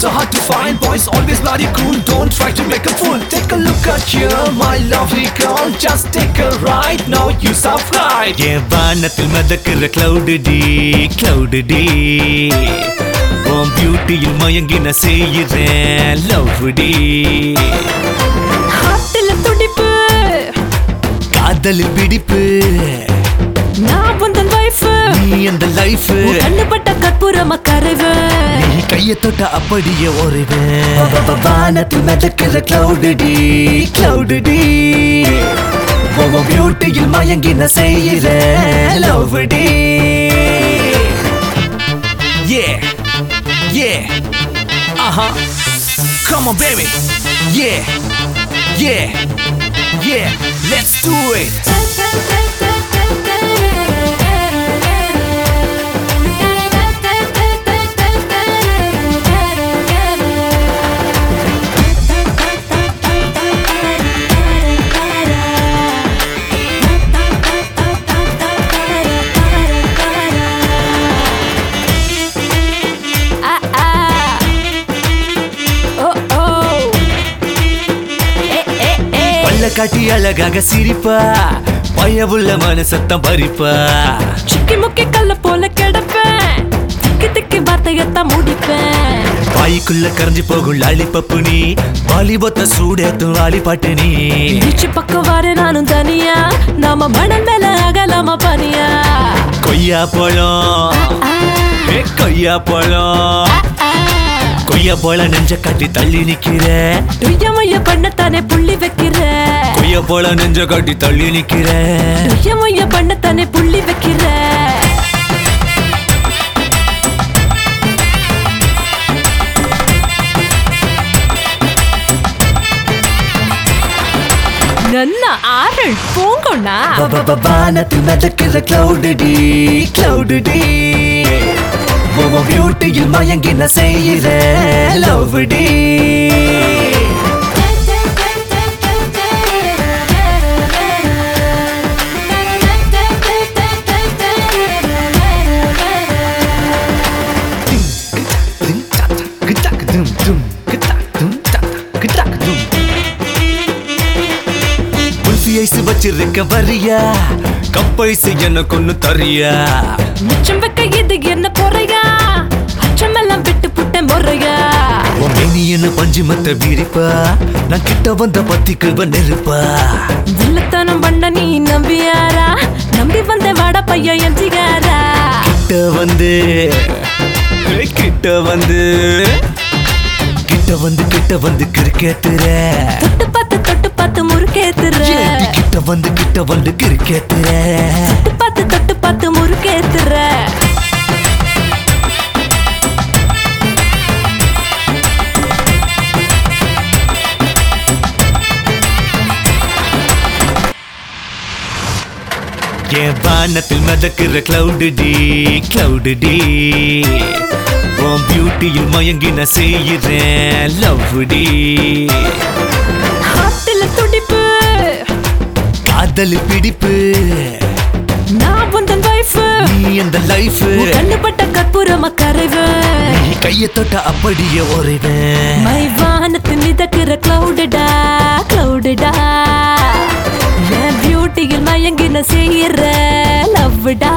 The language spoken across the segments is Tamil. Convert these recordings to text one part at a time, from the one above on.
so hard to find. Boys always bloody cool, don't try to make a fool. Take a look at you, my lovely girl. Just take a ride, now you right. என் வானத்தில் மதக்கிற கிளவுடு டி கிளவுடு டி உன் பியூட்டியில் மயங்கின செய்கிறேன் லவ் டி ஹார்ட்டில் துடிப்பு காதலில் பிடிப்பு நான் உந்தன் வைஃப் நீ அந்த லைஃப் கண்ணுப்பட்ட கற்பூரமா கரைவு நீ கைய தொட்ட அப்படியே ஒருவன் வானத்தில் மதக்கிற கிளவுடு டி கிளவுடு டி உன் பியூட்டியில் மயங்கின செய்கிறேன் லவ் டி Yeah, yeah, uh-huh. Come on, baby. Yeah, yeah, yeah. Let's do it. ஆ, ஆ. ஓ, ஓ. ஏ, ஏ, ஏ. பல்ல காட்டி அழகாக சிரிப்பா பயவுள்ள மனசத்தம் பறிப்பா சிக்கி முக்கி கல்ல போல கிடப்பேன் திக்கி திக்கி வார்த்தையத்தான் முடிப்பேன் வாய்க்குள்ள கரைஞ்சு போகும் லாலிபப்பு நீ வாலிபத்த சூடேத்தும் வாலி பாட்டு நீ பீச்சு பக்கம் வாரு நானும் தனியா நாம மணல் மேல அகலாம பனியா கொய்யா பழம் ஆ, ஏ கொய்யா பழம் ஆ. கொய்யா பழம் நெஞ்ச காட்டி தள்ளி நிக்கிற டுய்ய மொய்ய பண்ணத்தானே புள்ளி வைக்கிற கொய்யா பழம் நெஞ்ச காட்டி தள்ளி நிக்கிற டுய்ய மொய்ய பண்ணத்தானே புள்ளி வைக்கிற ನನ್ನ ಆರಳ್ ಪೋಂಗೋಣ வானத்தில் மிதக்கிற கிளவுடு டி கிளவுடு டி உன் பியூட்டியில் மயங்கின செய்கிற லவ் டி குல்ஃபி ஐஸ் வச்சிருக்க வரியா கப்பைஸ் எனக்கு ஒண்ணு தரியா மிச்சம் வைக்க இது என்ன பொறையா அச்சமெல்லாம் விட்டு புட்ட முறையா உன் மேனியன்னு பஞ்சுமத்த விரிப்பா நான் கிட்ட வந்த பத்திக்குவ நெருப்பா வில்லத்தனம் பண்ண நீ நம்பியாரா நம்பி வந்த வாட பையன் எஞ்சிகாரா கிட்ட வந்து கிட்ட வந்து கிட்ட வந்து கிட்ட வந்து கிரிக்கெத்துற தொட்டு பார்த்து தொட்டு பார்த்து முறுக்கேத்துற ஏண்டி கிட்ட வந்து கிட்ட வந்து கிரிக்கெத்துற தொட்டு பார்த்து தொட்டு பார்த்து முறுக்கேத்துற என் வானத்தில் மிதக்கிற கிளவுடு டி கிளவுடு டி உன் பியூட்டியில் மயங்கின செய்கிறேன் லவ் டி ஹார்ட்டில் துடிப்பு காதல் பிடிப்பு நான் உந்தன் வைஃப் நீ அந்த லைஃப் கண்ணுப்பட்ட கற்பூரமா கரைவு நீ கைய தொட்ட அப்படியே ஒருவன் மை வானத்து மிதக்கிற கிளவுடடா கிளவுடடா என் பியூட்டியில் மயங்கின செய்யற லவ்டா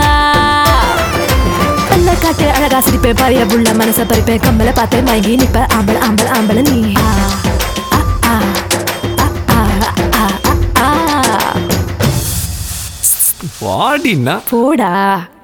பல்ல காட்டு அழகா சிரிப்பேன் பழைய புள்ள மனச பறிப்பேன் கம்மல பார்த்தேன் மயங்கி நிப்ப ஆம்பள ஆம்பள ஆம்பள நீ ஆ, ஆ, ஆ, ஆ, ஆ, ஆ, ஆ. வாடினா போடா